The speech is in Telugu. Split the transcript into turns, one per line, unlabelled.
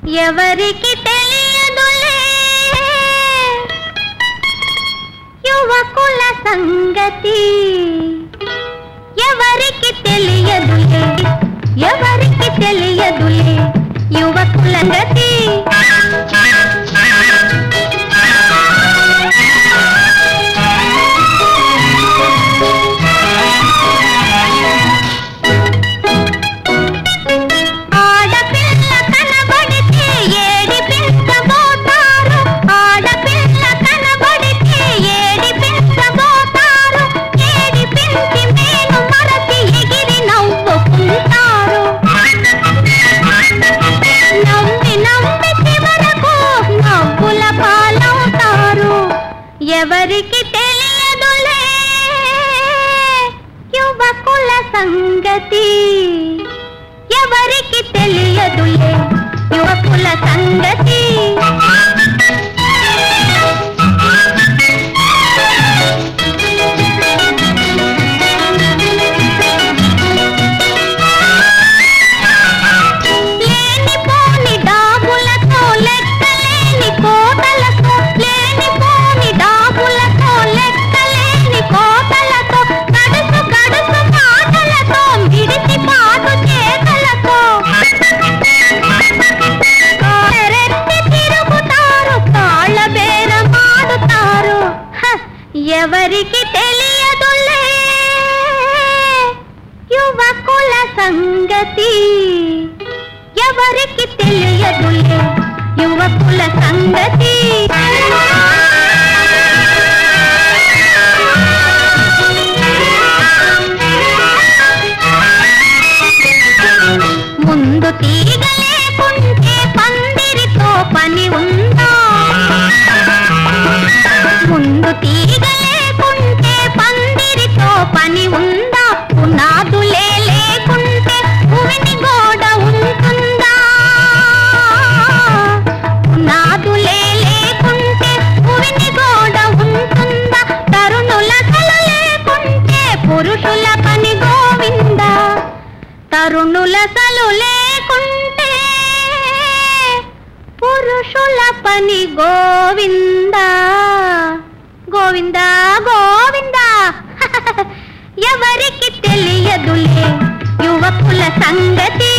ఎవరికి తెలియదులే యువకుల సంగతి ఎవరికి తెలియదులే ఎవరికి తెలియదులే యువకుల గతి ఆడపిల్ల కనబడితే ఏడిపించబోతారు ఆడపిల్ల కనబడితే ఏడిపించబోతారు ఏడిపించి మేను మరచి ఎగిరి నవ్వుకుంటారు నవ్వి నవ్వి చివరకు నవ్వుల పాలవుతారు ఎవరికి తెలియదులే యువకుల సంగతి ఎవరికి తెలియదులే యువకుల సంగతి లేనిపోని డాబులతో లెక్కలేని కోటలతో లేనిపోని డాబులతో లెక్కలేని కోటలతో కడుసు కడుసు మాటలతో మిడిసి పాటు చేతలతో కారెత్తి తిరుగుతారు కాళ్ళ బేరమాడుతారు హ, ఎవరికి తెలియదులే యువకుల సంగతి ఎవరికి తెలియదులే యువకుల సంగతి ముందు తీగ లేకుంటే పందిరితో పని ఉందా ముందు తీగ లేకుంటే పందిరితో పని ఉందా పునాదులే లేకుంటే భూమిని గోడ ఉంటుందా పునాదులే లేకుంటే భూమిని గోడ ఉంటుందా తరుణులసలు లేకుంటే పురుషుల పని గోవిందా తరుణులసలు లేకుంటే పురుషుల పని గోవిందా గోవిందా గోవిందా ఎవరికి తెలియదులే యువకుల సంగతి